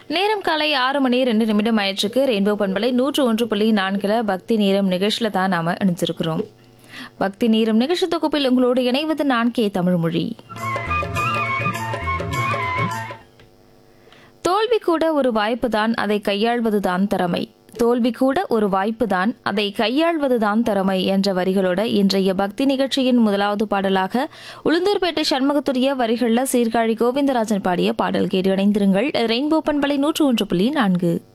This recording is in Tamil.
நேரம் காலை ஆறு மணி ரெண்டு நிமிடம் ஆயிடுச்சுக்கு ரெயின்போ பண்பலை நூற்று ஒன்று புள்ளி நான்கில் பக்தி நேரம் நிகழ்ச்சியில் தான் நாம் இணைஞ்சிருக்கிறோம் பக்தி நேரம் நிகழ்ச்சி தொகுப்பில் உங்களோடு இணைவது நான் கே தமிழ்மொழி தோல்வி கூட ஒரு வாய்ப்புதான் அதை கையாள்வதுதான் திறமை தோல்வி கூட ஒரு வாய்ப்புதான் அதை கையாள்வதுதான் திறமை என்ற வரிகளோட இன்றைய பக்தி நிகழ்ச்சியின் முதலாவது பாடலாக உளுந்தூர்பேட்டை சண்முகத்துடைய வரிகளில் சீர்காழி கோவிந்தராஜன் பாடிய பாடல் கேட்டு இணைந்திருங்கள் ரெயின்போ பண்பலை நூற்று ஒன்று புள்ளி நான்கு